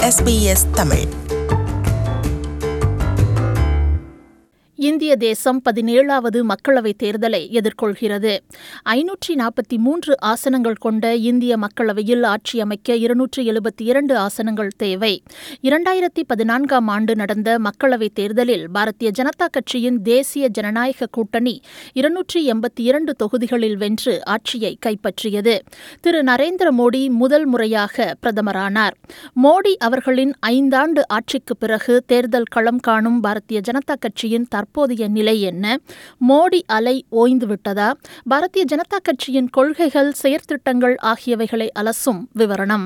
SBS Tamil இந்திய தேசம் பதினேழாவது மக்களவைத் தேர்தலை எதிர்கொள்கிறது ஐநூற்றி நாற்பத்தி மூன்று ஆசனங்கள் கொண்ட இந்திய மக்களவையில் ஆட்சி அமைக்க இருநூற்றி எழுபத்தி இரண்டு ஆசனங்கள் தேவை இரண்டாயிரத்தி பதினான்காம் ஆண்டு நடந்த மக்களவைத் தேர்தலில் பாரதிய ஜனதா கட்சியின் தேசிய ஜனநாயக கூட்டணி இருநூற்றி எண்பத்தி இரண்டு தொகுதிகளில் வென்று ஆட்சியை கைப்பற்றியது திரு நரேந்திர மோடி முதல் முறையாக பிரதமரானார் மோடி அவர்களின் ஐந்தாண்டு ஆட்சிக்கு பிறகு தேர்தல் களம் காணும் பாரதிய ஜனதா கட்சியின் தற்போதைய நிலை என்ன மோடி அலை ஓய்ந்துவிட்டதா பாரதிய ஜனதா கட்சியின் கொள்கைகள் செயற்திட்டங்கள் ஆகியவைகளை அலசும் விவரணம்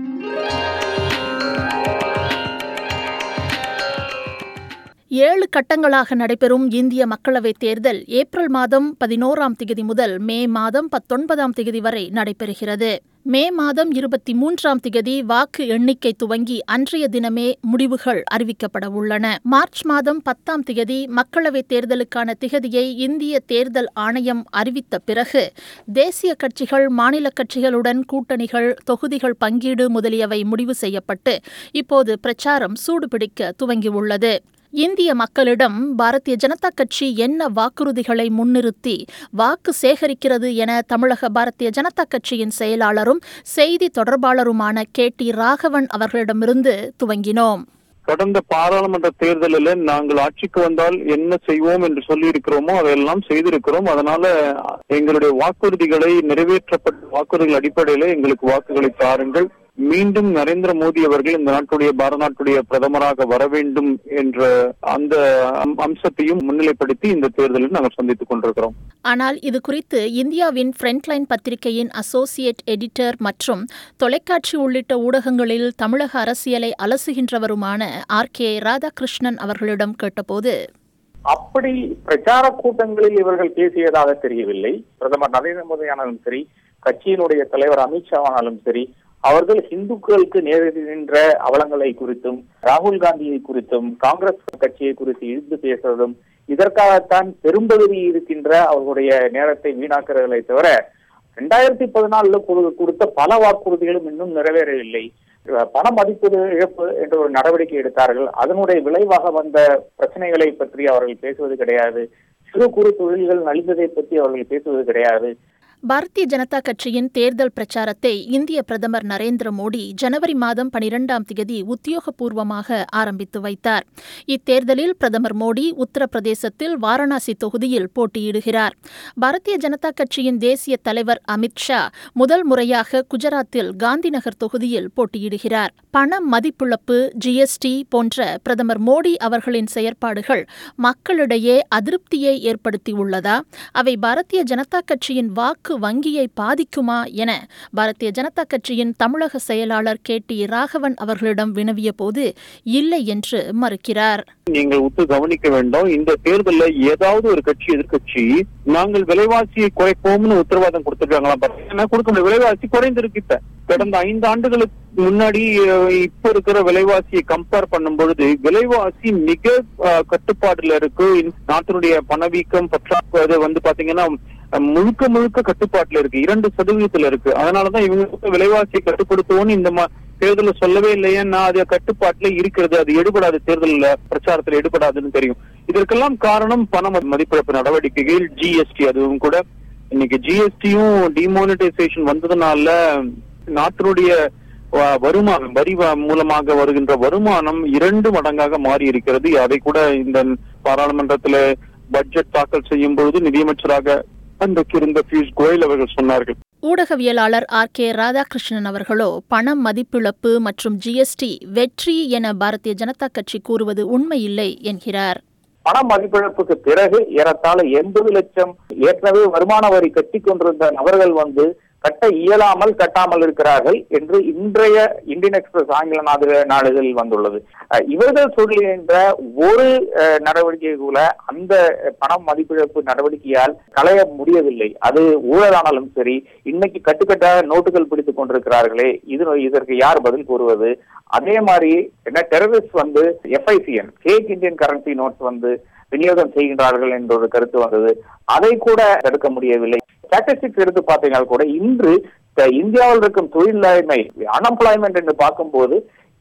ஏழு கட்டங்களாக நடைபெறும் இந்திய மக்களவைத் தேர்தல் ஏப்ரல் மாதம் பதினோராம் திகதி முதல் மே மாதம் பத்தொன்பதாம் திகதி வரை நடைபெறுகிறது மே மாதம் இருபத்தி மூன்றாம் திகதி வாக்கு எண்ணிக்கை துவங்கி அன்றைய தினமே முடிவுகள் அறிவிக்கப்பட உள்ளன மார்ச் மாதம் பத்தாம் திகதி மக்களவைத் தேர்தலுக்கான திகதியை இந்திய தேர்தல் ஆணையம் அறிவித்த பிறகு தேசிய கட்சிகள் மாநில கட்சிகளுடன் கூட்டணிகள் தொகுதிகள் பங்கீடு முதலியவை முடிவு செய்யப்பட்டு இப்போது பிரச்சாரம் சூடுபிடிக்க துவங்கியுள்ளது இந்திய மக்களிடம் பாரதிய ஜனதா கட்சி என்ன வாக்குறுதிகளை முன்னிறுத்தி வாக்கு சேகரிக்கிறது என தமிழக பாரதிய ஜனதா கட்சியின் செயலாளரும் செய்தி தொடர்பாளருமான கே டி ராகவன் அவர்களிடமிருந்து துவங்கினோம் கடந்த பாராளுமன்ற தேர்தலில் நாங்கள் ஆட்சிக்கு வந்தால் என்ன செய்வோம் என்று சொல்லி இருக்கிறோமோ அதையெல்லாம் செய்திருக்கிறோம் அதனால எங்களுடைய வாக்குறுதிகளை நிறைவேற்றப்பட்ட வாக்குறுதிகள் அடிப்படையில எங்களுக்கு வாக்குகளை தாருங்கள் மீண்டும் நரேந்திர மோடி அவர்கள் இந்த நாட்டுடைய பாரத நாட்டுடைய பிரதமராக வர வேண்டும் என்ற அந்த அம்சத்தையும் முன்னிலைப்படுத்தி இந்த தேர்தலில் நாங்கள் சந்தித்துக் கொண்டிருக்கிறோம் ஆனால் இது குறித்து இந்தியாவின் ஃப்ரண்ட்லைன் பத்திரிகையின் அசோசியேட் எடிட்டர் மற்றும் தொலைக்காட்சி உள்ளிட்ட ஊடகங்களில் தமிழக அரசியலை அலசுகின்றவருமான ஆர் கே ராதாகிருஷ்ணன் அவர்களிடம் கேட்டபோது அப்படி பிரச்சார கூட்டங்களில் இவர்கள் பேசியதாக தெரியவில்லை பிரதமர் நரேந்திர மோடியானாலும் சரி கட்சியினுடைய தலைவர் அமித்ஷாவானாலும் சரி அவர்கள் இந்துக்களுக்கு நேரிடுகின்ற அவலங்களை குறித்தும் ராகுல் காந்தியை குறித்தும் காங்கிரஸ் கட்சியை குறித்து இழுத்து பேசுவதும் இதற்காகத்தான் பெரும்பகுதி இருக்கின்ற அவர்களுடைய நேரத்தை வீணாக்குறதை தவிர ரெண்டாயிரத்தி பதினாலுல கொடுத்த பல வாக்குறுதிகளும் இன்னும் நிறைவேறவில்லை பண மதிப்பீடு இழப்பு என்ற ஒரு நடவடிக்கை எடுத்தார்கள் அதனுடைய விளைவாக வந்த பிரச்சனைகளை பற்றி அவர்கள் பேசுவது கிடையாது சிறு குறு தொழில்கள் நலிந்ததை பற்றி அவர்கள் பேசுவது கிடையாது பாரதிய ஜனதா கட்சியின் தேர்தல் பிரச்சாரத்தை இந்திய பிரதமர் நரேந்திர மோடி ஜனவரி மாதம் பனிரெண்டாம் தேதி உத்தியோகபூர்வமாக ஆரம்பித்து வைத்தார் இத்தேர்தலில் பிரதமர் மோடி உத்தரப்பிரதேசத்தில் வாரணாசி தொகுதியில் போட்டியிடுகிறார் பாரதிய ஜனதா கட்சியின் தேசிய தலைவர் அமித் ஷா முதல் முறையாக குஜராத்தில் காந்திநகர் தொகுதியில் போட்டியிடுகிறார் பண மதிப்பிழப்பு ஜிஎஸ்டி போன்ற பிரதமர் மோடி அவர்களின் செயற்பாடுகள் மக்களிடையே அதிருப்தியை ஏற்படுத்தியுள்ளதா அவை பாரதிய ஜனதா கட்சியின் வாக்கு வங்கியை பாதிக்குமா என பாரதிய ஜனதா கட்சியின் தமிழக செயலாளர் கே டி ராகவன் அவர்களிடம் வினவிய போது இல்லை என்று மறுக்கிறார் நீங்கள் உத்து கவனிக்க வேண்டும் இந்த தேர்தலில் ஏதாவது ஒரு கட்சி எதிர்கட்சி நாங்கள் விலைவாசியை குறைப்போம்னு உத்தரவாதம் கொடுத்திருக்காங்களா பாத்தீங்கன்னா கொடுக்க முடியும் விலைவாசி குறைந்திருக்கு இப்ப கடந்த ஐந்து ஆண்டுகளுக்கு முன்னாடி இப்ப இருக்கிற விலைவாசியை கம்பேர் பண்ணும் பொழுது விலைவாசி மிக கட்டுப்பாடுல இருக்கு நாட்டினுடைய பணவீக்கம் பற்றாக்குறை வந்து பாத்தீங்கன்னா முழுக்க முழுக்க கட்டுப்பாட்டுல இருக்கு இரண்டு சதவீதத்துல இருக்கு அதனாலதான் இவங்க விலைவாசியை கட்டுப்படுத்துவோம்னு இந்த தேர்தலில் சொல்லவே இல்லையா அது கட்டுப்பாட்டுல இருக்கிறது அது எடுபடாது தேர்தலில் பிரச்சாரத்தில் எடுபடாதுன்னு தெரியும் இதற்கெல்லாம் காரணம் பண மதிப்பிழப்பு நடவடிக்கைகள் ஜிஎஸ்டி அதுவும் கூட இன்னைக்கு ஜிஎஸ்டியும் டிமானிட்டைசேஷன் வந்ததுனால நாட்டினுடைய வருமானம் வரி மூலமாக வருகின்ற வருமானம் இரண்டு மடங்காக மாறி இருக்கிறது அதை கூட இந்த பாராளுமன்றத்துல பட்ஜெட் தாக்கல் செய்யும் பொழுது நிதியமைச்சராக அன்றைக்கு இருந்த பியூஷ் கோயல் அவர்கள் சொன்னார்கள் ஊடகவியலாளர் ஆர் கே ராதாகிருஷ்ணன் அவர்களோ பணம் மதிப்பிழப்பு மற்றும் ஜிஎஸ்டி வெற்றி என பாரதிய ஜனதா கட்சி கூறுவது உண்மையில்லை என்கிறார் பண மதிப்பிழப்புக்கு பிறகு ஏறத்தாழ எண்பது லட்சம் ஏற்கனவே வருமான வரி கட்டி கொண்டிருந்த நபர்கள் வந்து கட்ட இயலாமல் கட்டாமல் இருக்கிறார்கள் என்று இன்றைய இந்தியன் எக்ஸ்பிரஸ் ஆங்கில நாடு நாடுகளில் வந்துள்ளது இவர்கள் சொல்லுகின்ற ஒரு நடவடிக்கை கூட அந்த பணம் மதிப்பிழப்பு நடவடிக்கையால் களைய முடியவில்லை அது ஊழலானாலும் சரி இன்னைக்கு கட்டுக்கட்டாக நோட்டுகள் பிடித்துக் கொண்டிருக்கிறார்களே இது இதற்கு யார் பதில் கூறுவது அதே மாதிரி என்ன டெரரிஸ்ட் வந்து எஃப்ஐசிஎன் கேக் இந்தியன் கரன்சி நோட்ஸ் வந்து விநியோகம் செய்கின்றார்கள் என்ற ஒரு கருத்து வந்தது அதை கூட தடுக்க முடியவில்லை ஸ்டாட்டிஸ்டிக்ஸ் எடுத்து பார்த்தீங்கன்னா கூட இன்று இந்தியாவில் இருக்கும் தொழிலின்மை அன்எம்ப்ளாய்மெண்ட் என்று பார்க்கும்போது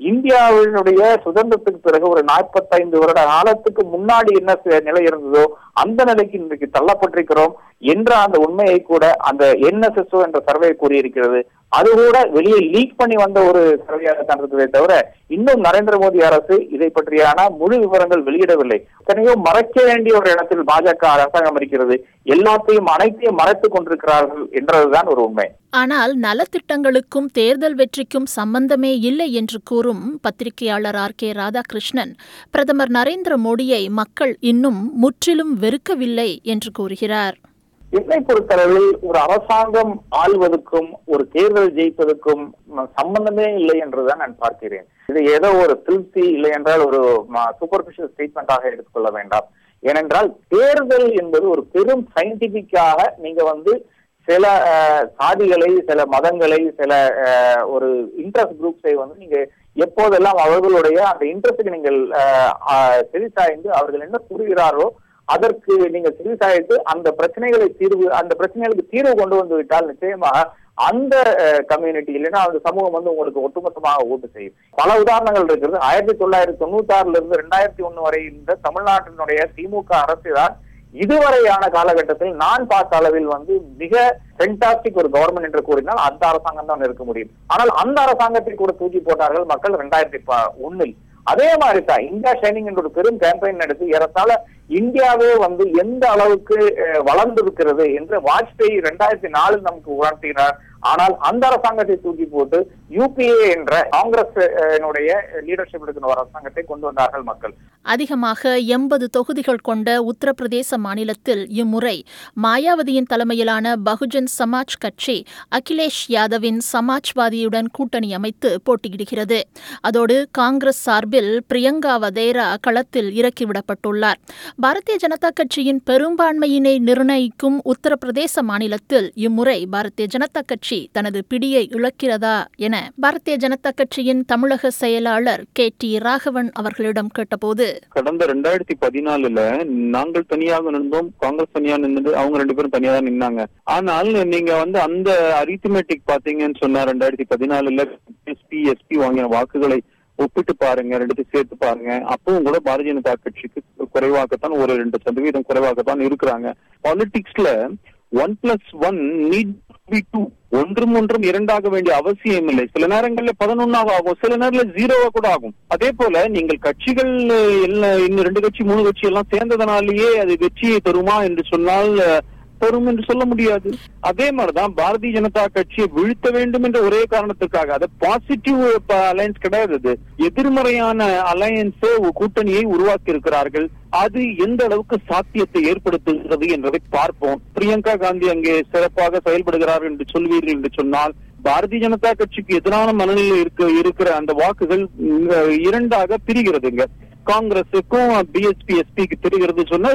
இந்தியாவினுடைய சுதந்திரத்துக்கு பிறகு ஒரு நாற்பத்தைந்து வருட காலத்துக்கு முன்னாடி என்ன ச- நிலை இருந்ததோ அந்த நிலைக்கு இன்றைக்கு தள்ளப்பட்டிருக்கிறோம் என்ற அந்த உண்மையை கூட அந்த என்எஸ்எஸ்ஓ என்ற சர்வே கூறியிருக்கிறது அது கூட வெளியே லீக் பண்ணி வந்த ஒரு சர்வேயாக தான் இருக்கிறதே தவிர இன்னும் நரேந்திர மோடி அரசு இதை பற்றியான முழு விவரங்கள் வெளியிடவில்லை எத்தனையோ மறைக்க வேண்டிய ஒரு இடத்தில் பாஜக அரசாங்கம் இருக்கிறது எல்லாத்தையும் அனைத்தையும் மறைத்துக் கொண்டிருக்கிறார்கள் என்றதுதான் ஒரு உண்மை ஆனால் நலத்திட்டங்களுக்கும் தேர்தல் வெற்றிக்கும் சம்பந்தமே இல்லை என்று கூறும் பத்திரிகையாளர் ஆர் கே ராதாகிருஷ்ணன் பிரதமர் நரேந்திர மோடியை மக்கள் இன்னும் முற்றிலும் வெறுக்கவில்லை என்று கூறுகிறார் என்னை பொறுத்தளவில் ஒரு அரசாங்கம் ஆள்வதற்கும் ஒரு தேர்தல் ஜெயிப்பதற்கும் ம- சம்பந்தமே இல்லை என்றுதான் நான் பார்க்கிறேன் இது ஏதோ ஒரு திருப்தி இல்லை என்றால் ஒரு சூப்பர்ஃபிஷியல் ஸ்டேட்மெண்டாக எடுத்துக்கொள்ள வேண்டாம் ஏனென்றால் தேர்தல் என்பது ஒரு பெரும் சயின்டிபிக்காக நீங்க வந்து சில அஹ், சாதிகளை சில மதங்களை சில அஹ், ஒரு இன்ட்ரெஸ்ட் குரூப்ஸை வந்து நீங்க எப்போதெல்லாம் அவர்களுடைய அந்த இன்ட்ரெஸ்டுக்கு நீங்கள் அஹ், அஹ், செவிசாய்ந்து அவர்கள் என்ன கூறுகிறாரோ அதற்கு நீங்க செவிசாய்த்து அந்த பிரச்சனைகளை தீர்வு அந்த பிரச்சனைகளுக்கு தீர்வு கொண்டு வந்து விட்டால் நிச்சயமாக அந்த கம்யூனிட்டி இல்லைன்னா அந்த சமூகம் வந்து உங்களுக்கு ஒட்டுமொத்தமாக ஓட்டு செய்யும் பல உதாரணங்கள் இருக்கிறது ஆயிரத்தி தொள்ளாயிரத்தி தொண்ணூத்தி ஆறுல இருந்து ரெண்டாயிரத்தி ஒண்ணு வரை இந்த தமிழ்நாட்டினுடைய திமுக அரசு தான் இதுவரையான காலகட்டத்தில் நான் பார்த்த அளவில் வந்து மிக ஃபென்டாஸ்டிக் ஒரு கவர்மெண்ட் என்று கூறினால் அந்த அரசாங்கம் தான் இருக்க முடியும் ஆனால் அந்த அரசாங்கத்தை கூட தூக்கி போட்டார்கள் மக்கள் ரெண்டாயிரத்தி ஒண்ணில் அதே மாதிரி தான் இந்தியா ஷைனிங் என்ற ஒரு பெரும் கேம்பெயின் நடத்தி ஏறத்தாழ இந்தியாவே வந்து எந்த அளவுக்கு அஹ், வளர்ந்திருக்கிறது என்று வாஜ்பேயி ரெண்டாயிரத்தி நாலில் நமக்கு உணர்த்தினார் ஆனால் அந்த அரசாங்கத்தை தூக்கி போட்டு யூபிஏ என்ற காங்கிரஸ் லீடர்ஷிப் எடுக்கிற ஒரு அரசாங்கத்தை கொண்டு வந்தார்கள் மக்கள் அதிகமாக எண்பது தொகுதிகள் கொண்ட உத்தரப்பிரதேச மாநிலத்தில் இம்முறை மாயாவதியின் தலைமையிலான பகுஜன் சமாஜ் கட்சி அகிலேஷ் யாதவின் சமாஜ்வாதியுடன் கூட்டணி அமைத்து போட்டியிடுகிறது அதோடு காங்கிரஸ் சார்பில் பிரியங்கா வதேரா களத்தில் இறக்கிவிடப்பட்டுள்ளார் பாரதிய ஜனதா கட்சியின் பெரும்பான்மையினை நிர்ணயிக்கும் உத்தரப்பிரதேச மாநிலத்தில் இம்முறை பாரதிய ஜனதா கட்சி தனது பிடியை இழக்கிறதா என பாரதிய ஜனதா கட்சியின் தமிழக செயலாளர் கே டி ராகவன் அவர்களிடம் கேட்டபோது கடந்த ரெண்டாயிரத்தி பதினாலுல நாங்கள் தனியாக நின்றோம் காங்கிரஸ் தனியா நின்று அவங்க ரெண்டு பேரும் தனியா தான் நின்னாங்க ஆனால் நீங்க வந்து அந்த அரித்மெட்டிக் பாத்தீங்கன்னு சொன்னா ரெண்டாயிரத்தி பதினாலுல எஸ்பி எஸ்பி வாங்கின வாக்குகளை ஒப்பிட்டு பாருங்க ரெண்டுத்தையும் சேர்த்து பாருங்க அப்பவும் கூட பாரதிய ஜனதா கட்சிக்கு குறைவாகத்தான் ஒரு ரெண்டு சதவீதம் குறைவாகத்தான் இருக்கிறாங்க பாலிடிக்ஸ்ல one plus one need be two ஒன்றும் ஒன்றும் இரண்டாக வேண்டிய அவசியம் இல்லை சில நேரங்கள்ல பதினொன்னாக ஆகும் சில நேரங்கள்ல ஜீரோவா கூட ஆகும் அதே போல நீங்கள் கட்சிகள் எல்லாம் இன்னும் ரெண்டு கட்சி மூணு கட்சி எல்லாம் சேர்ந்ததனாலேயே அது வெற்றியை தருமா என்று சொன்னால் அஹ், தரும் என்று சொல்ல முடியாது அதே மாதிரிதான் பாரதிய ஜனதா கட்சியை வீழ்த்த வேண்டும் என்ற ஒரே காரணத்துக்காக அது பாசிட்டிவ் அலையன்ஸ் கிடையாது அது எதிர்மறையான அலையன்ஸே கூட்டணியை உருவாக்கி இருக்கிறார்கள் அது எந்த அளவுக்கு சாத்தியத்தை ஏற்படுத்துகிறது என்பதை பார்ப்போம் பிரியங்கா காந்தி அங்கே சிறப்பாக செயல்படுகிறார் என்று சொல்வீர்கள் என்று சொன்னால் பாரதிய ஜனதா கட்சிக்கு எதிரான மனநிலை இருக்க இருக்கிற அந்த வாக்குகள் இங்க இரண்டாக பிரிகிறதுங்க காங்கிரஸுக்கும் பிஎஸ்பி எஸ்பிக்கு தெரிகிறது சொன்னா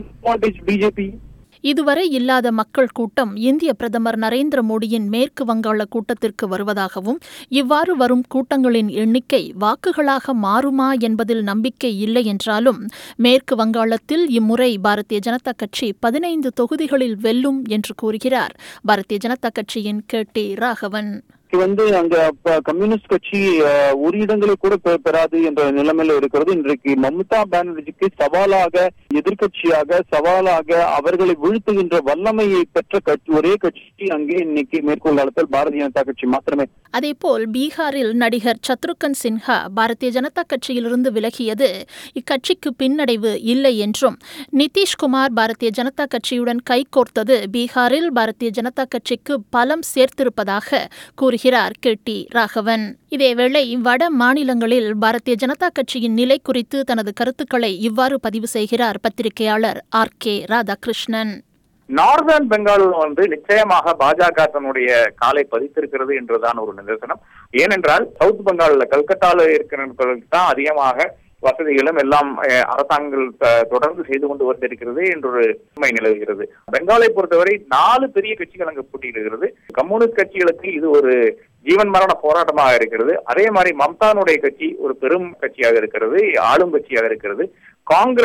பிஜேபி இதுவரை இல்லாத மக்கள் கூட்டம் இந்திய பிரதமர் நரேந்திர மோடியின் மேற்கு வங்காள கூட்டத்திற்கு வருவதாகவும் இவ்வாறு வரும் கூட்டங்களின் எண்ணிக்கை வாக்குகளாக மாறுமா என்பதில் நம்பிக்கை இல்லை என்றாலும் மேற்கு வங்காளத்தில் இம்முறை பாரதிய ஜனதா கட்சி பதினைந்து தொகுதிகளில் வெல்லும் என்று கூறுகிறார் பாரதிய ஜனதா கட்சியின் கே டி ராகவன் வந்து அங்க ப- கம்யூனிஸ்ட் கட்சி அஹ், ஒரு இடங்களை கூட பெ- பெறாது என்ற நிலைமையில இருக்கிறது இன்றைக்கு மம்தா பானர்ஜிக்கு சவாலாக எதிர்க்கட்சியாக சவாலாக அவர்களை வீழ்த்துகின்ற வல்லமையை பெற்ற கட்சி ஒரே கட்சி அங்கே இன்னைக்கு மேற்கு வங்காளத்தில் பாரதிய ஜனதா கட்சி மாத்திரமே அதேபோல் பீகாரில் நடிகர் சத்ருகன் சின்ஹா பாரதிய ஜனதா கட்சியிலிருந்து விலகியது இக்கட்சிக்கு பின்னடைவு இல்லை என்றும் நிதிஷ்குமார் பாரதிய ஜனதா கட்சியுடன் கைகோர்த்தது பீகாரில் பாரதிய ஜனதா கட்சிக்கு பலம் சேர்த்திருப்பதாக கூறுகிறார் கே டி ராகவன் இதேவேளை வட மாநிலங்களில் பாரதிய ஜனதா கட்சியின் நிலை குறித்து தனது கருத்துக்களை இவ்வாறு பதிவு செய்கிறார் பத்திரிகையாளர் R K Radhakrishnan northern Bengal வந்து நிச்சயமாக பாஜக தன்னுடைய காலை பதித்திருக்கிறது என்றுதான் ஒரு நிதர்சனம் ஏனென்றால் சவுத் பெங்கால்ல கல்கத்தால இருக்கிறவர்களுக்கு தான் அதிகமாக வசதிகளும் எல்லாம் அஹ், அரசாங்கங்கள் த- தொடர்ந்து செய்து கொண்டு வந்திருக்கிறது என்றொரு உண்மை நிலவுகிறது பெங்காலை பொறுத்தவரை நாலு பெரிய கட்சிகள் அங்கு போட்டியிடுகிறது கம்யூனிஸ்ட் கட்சிகளுக்கு இது ஒரு ஜீவன் மரண போராட்டமாக இருக்கிறது அதே மாதிரி மம்தானுடைய கட்சி ஒரு பெரும் கட்சியாக இருக்கிறது ஆளும் கட்சியாக இருக்கிறது காங்கிரஸ்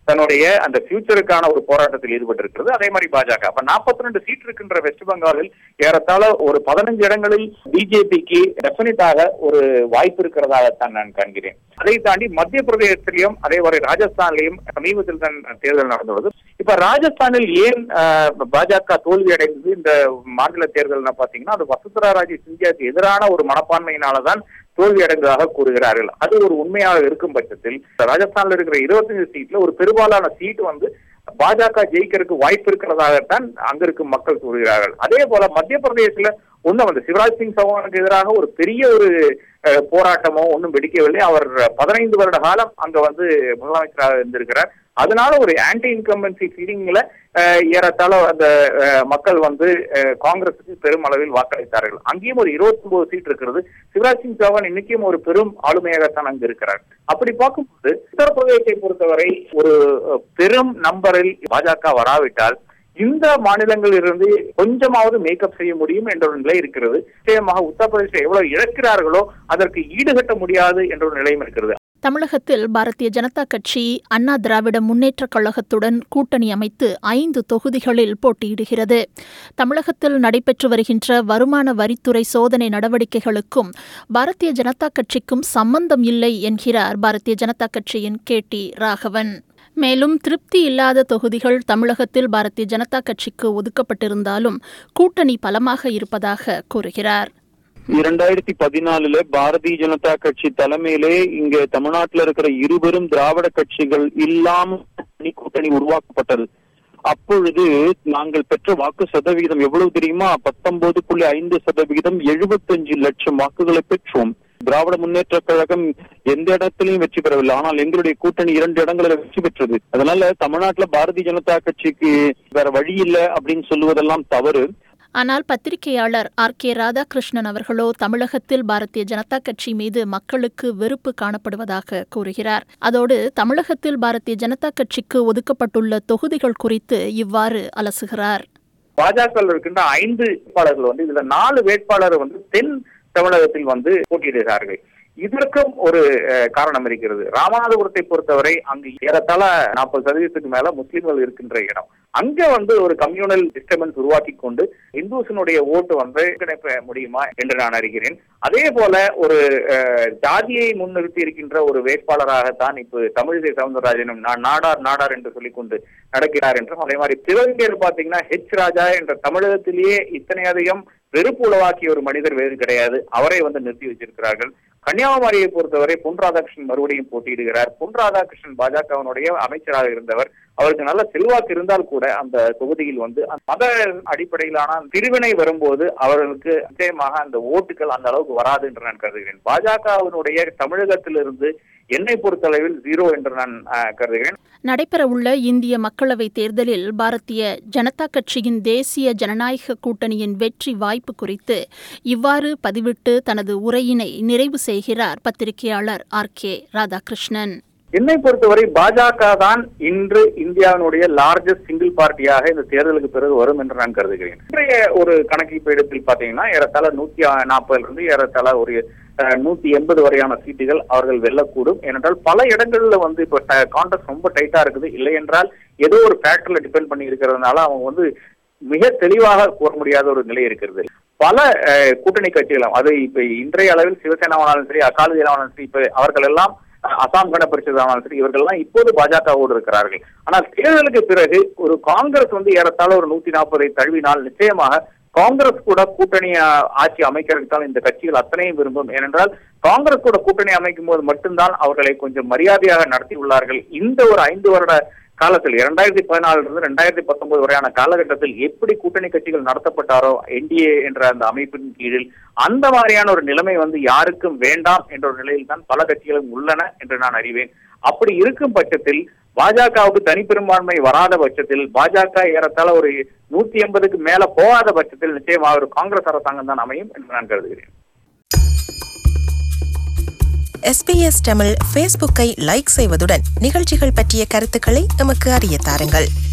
தன்னுடைய அந்த ஃபியூச்சருக்கான ஒரு போராட்டத்தில் ஈடுபட்டிருக்கிறது அதே மாதிரி பாஜக அப்ப 42 ரெண்டு சீட் இருக்கின்ற வெஸ்ட் பெங்காலில் ஏறத்தாழ ஒரு பதினஞ்சு இடங்களில் பிஜேபிக்கு டெபினட்டாக ஒரு வாய்ப்பு இருக்கிறதாகத்தான் நான் காண்கிறேன் அதை தாண்டி மத்திய பிரதேசத்திலையும் அதே மாதிரி ராஜஸ்தான்லயும் சமீபத்தில் தான் தேர்தல் நடந்துள்ளது இப்ப ராஜஸ்தானில் ஏன் அஹ், பாஜக தோல்வி அடைந்தது இந்த மாநில தேர்தல்னா பாத்தீங்கன்னா அது வசுந்தரா ராஜே சிந்தியாவுக்கு எதிரான ஒரு மனப்பான்மையினாலதான் தோல்வி அடைந்ததாக கூறுகிறார்கள் அது ஒரு உண்மையாக இருக்கும் பட்சத்தில் ராஜஸ்தான்ல இருக்கிற 25 சீட்ல ஒரு பெரும்பாலான சீட் வந்து பாஜக ஜெயிக்கிறதுக்கு வாய்ப்பு இருக்கிறதாகத்தான் அங்க இருக்கும் மக்கள் கூறுகிறார்கள் அதே போல மத்திய பிரதேசத்துல ஒண்ணும் வந்து சிவராஜ் சிங் சௌஹானுக்கு எதிராக ஒரு பெரிய ஒரு அஹ், போராட்டமோ ஒன்றும் வெடிக்கவில்லை அவர் பதினைந்து வருட காலம் அங்க வந்து முதலமைச்சராக இருந்திருக்கிறார் அதனால ஒரு ஆன்டி இன்கம்பன்சி ஃபீலிங்ல ஏறத்தாழ அந்த அஹ், மக்கள் வந்து அஹ், காங்கிரஸுக்கு பெரும் அளவில் வாக்களித்தார்கள் அங்கேயும் ஒரு 29 சீட் இருக்கிறது சிவராஜ் சிங் சௌஹான் இன்னைக்கும் ஒரு பெரும் ஆளுமையாகத்தான் அங்கு இருக்கிறார் அப்படி பார்க்கும்போது உத்தரப்பிரதேசத்தை பொறுத்தவரை ஒரு அஹ், பெரும் நம்பரில் பாஜக வராவிட்டால் இந்த மாநிலங்களில் இருந்து கொஞ்சமாவது மேக்கப் செய்ய முடியும் என்ற ஒரு நிலை இருக்கிறது நிச்சயமாக உத்தரப்பிரதேசம் எவ்வளவு இழக்கிறார்களோ அதற்கு ஈடுகட்ட முடியாது என்ற ஒரு நிலையும் இருக்கிறது தமிழகத்தில் பாரதிய ஜனதா கட்சி அண்ணா திராவிட முன்னேற்றக் கழகத்துடன் கூட்டணி அமைத்து ஐந்து தொகுதிகளில் போட்டியிடுகிறது தமிழகத்தில் நடைபெற்று வருகின்ற வருமான வரித்துறை சோதனை நடவடிக்கைகளுக்கும் பாரதிய ஜனதா கட்சிக்கும் சம்பந்தம் இல்லை என்கிறார் பாரதிய ஜனதா கட்சியின் கே டி ராகவன் மேலும் திருப்தி இல்லாத தொகுதிகள் தமிழகத்தில் பாரதிய ஜனதா கட்சிக்கு ஒதுக்கப்பட்டிருந்தாலும் கூட்டணி பலமாக இருப்பதாக கூறுகிறார் இரண்டாயிரத்தி பதினாலுல பாரதிய ஜனதா கட்சி தலைமையிலே இங்க தமிழ்நாட்டுல இருக்கிற இருவரும் திராவிட கட்சிகள் இல்லாம தனி கூட்டணி உருவாக்கப்பட்டது அப்பொழுது நாங்கள் பெற்ற வாக்கு சதவிகிதம் எவ்வளவு தெரியுமா பத்தொன்பது புள்ளி ஐந்து சதவிகிதம் எழுபத்தஞ்சு லட்சம் வாக்குகளை பெற்றோம் திராவிட முன்னேற்ற கழகம் எந்த இடத்திலையும் வெற்றி பெறவில்லை ஆனால் எங்களுடைய கூட்டணி இரண்டு இடங்களில் வெற்றி பெற்றது அதனால தமிழ்நாட்டுல பாரதிய ஜனதா கட்சிக்கு வேற வழி இல்லை அப்படின்னு சொல்லுவதெல்லாம் தவறு ஆனால் பத்திரிகையாளர் ஆர் கே ராதாகிருஷ்ணன் அவர்களோ தமிழகத்தில் பாரதிய ஜனதா கட்சி மீது மக்களுக்கு வெறுப்பு காணப்படுவதாக கூறுகிறார் அதோடு தமிழகத்தில் பாரதிய ஜனதா கட்சிக்கு ஒதுக்கப்பட்டுள்ள தொகுதிகள் குறித்து இவ்வாறு அலசுகிறார் பாஜக இருக்கின்ற ஐந்து வேட்பாளர்கள் வந்து இதுல நாலு வேட்பாளர் வந்து தென் தமிழகத்தில் வந்து போட்டியிடுகிறார்கள் இதற்கும் ஒரு அஹ், காரணம் இருக்கிறது ராமநாதபுரத்தை பொறுத்தவரை அங்கு ஏறத்தாழ நாற்பது சதவீதத்துக்கு மேல முஸ்லிம்கள் இருக்கின்ற இடம் அங்க வந்து ஒரு கம்யூனல் டிஸ்டர்பன்ஸ் உருவாக்கி கொண்டு இந்துசனுடைய ஓட்டு வந்து கிடைக்க முடியுமா என்று நான் அறிகிறேன் அதே போல ஒரு அஹ், ஜாதியை முன்னிறுத்தி இருக்கின்ற ஒரு வேட்பாளராகத்தான் இப்ப தமிழிசை சவுந்தரராஜனும் நான் நாடார் நாடார் என்று சொல்லிக் கொண்டு நடக்கிறார் என்றும் அதே மாதிரி சிவகங்கையில் பாத்தீங்கன்னா ஹெச் ராஜா என்ற தமிழகத்திலேயே இத்தனை அதிகம் வெறுப்பு உளவாக்கிய ஒரு மனிதர் வேறு கிடையாது அவரை வந்து நிறுத்தி வச்சிருக்கிறார்கள் கன்னியாகுமரியை பொறுத்தவரை பொன் ராதாகிருஷ்ணன் மறுபடியும் போட்டியிடுகிறார் பொன் ராதாகிருஷ்ணன் பாஜகவினுடைய அமைச்சராக இருந்தவர் அவருக்கு நல்ல செல்வாக்கு இருந்தால் கூட அந்த தொகுதியில் வந்து மத அடிப்படையிலான பிரிவினை வரும்போது அவர்களுக்கு நிச்சயமாக அந்த ஓட்டுகள் அந்த அளவுக்கு வராது என்று நான் கருதுகிறேன் பாஜகவினுடைய தமிழகத்திலிருந்து என்னை பொறுத்தளவில் ஜீரோ என்று நான் அஹ், கருதுகிறேன் நடைபெறவுள்ள இந்திய மக்களவைத் தேர்தலில் பாரதிய ஜனதா கட்சியின் தேசிய ஜனநாயக கூட்டணியின் வெற்றி வாய்ப்பு குறித்து இவ்வாறு பதிவிட்டு தனது உரையினை நிறைவு செய்கிறார் பத்திரிகையாளர் ஆர் கே ராதாகிருஷ்ணன் என்னை பொறுத்தவரை பாஜக தான் இன்று இந்தியாவினுடைய லார்ஜஸ்ட் சிங்கிள் பார்ட்டியாக இந்த தேர்தலுக்கு பிறகு வரும் என்று நான் கருதுகிறேன் இன்றைய ஒரு கணக்கீட்டு இடத்தில் பாத்தீங்கன்னா ஏறத்தாழ நூத்தி நாற்பதுல இருந்து ஏறத்தாழ ஒரு அஹ், நூத்தி எண்பது வரையான சீட்டுகள் அவர்கள் வெல்லக்கூடும் ஏனென்றால் பல இடங்கள்ல வந்து இப்ப கான்டெஸ்ட் ரொம்ப டைட்டா இருக்குது இல்லை என்றால் ஏதோ ஒரு ஃபேக்டர்ல டிபெண்ட் பண்ணி இருக்கிறதுனால அவங்க வந்து மிக தெளிவாக கூற முடியாத ஒரு நிலை இருக்கிறது பல அஹ், கூட்டணி கட்சிகளும் அது இப்ப இன்றைய அளவில் சிவசேனாவானாலும் சரி அகாலிதளானாலும் சரி இப்ப அவர்கள் எல்லாம் அஹ், அசாம் கண பரிஷதானாலும் சரி இவர்கள் எல்லாம் இப்போது பாஜகவோடு இருக்கிறார்கள் ஆனால் தேர்தலுக்கு பிறகு ஒரு காங்கிரஸ் வந்து ஏறத்தாழ ஒரு நூத்தி நாற்பதை தழுவினால் நிச்சயமாக காங்கிரஸ் கூட கூட்டணி அஹ், ஆட்சி அமைக்கிறதுக்கு தான் இந்த கட்சிகள் அத்தனையும் விரும்பும் ஏனென்றால் காங்கிரஸ் கூட கூட்டணி அமைக்கும் போது மட்டும்தான் அவர்களை கொஞ்சம் மரியாதையாக நடத்தி உள்ளார்கள் இந்த ஒரு ஐந்து வருட காலத்தில் இரண்டாயிரத்தி பதினாலுல இருந்து ரெண்டாயிரத்தி பத்தொன்பது வரையான காலகட்டத்தில் எப்படி கூட்டணி கட்சிகள் நடத்தப்பட்டாரோ என்டிஏ என்ற அந்த அமைப்பின் கீழில் அந்த மாதிரியான ஒரு நிலைமை வந்து யாருக்கும் வேண்டாம் என்ற ஒரு நிலையில் தான் பல கட்சிகளும் உள்ளன என்று நான் அறிவேன் அப்படி இருக்கும் பட்சத்தில் பாஜகவுக்கு தனிப்பெரும்பான்மை வராத பட்சத்தில் பாஜக ஏறத்தாழ ஒரு நூத்தி எண்பதுக்கு மேல போகாத பட்சத்தில் நிச்சயமாக ஒரு காங்கிரஸ் அரசாங்கம் தான் அமையும் என்று நான் கருதுகிறேன் எஸ்பிஎஸ் தமிழ் ஃபேஸ்புக்கை லைக் செய்வதுடன் நிகழ்ச்சிகள் பற்றிய கருத்துக்களை எமக்கு அறிய தாருங்கள்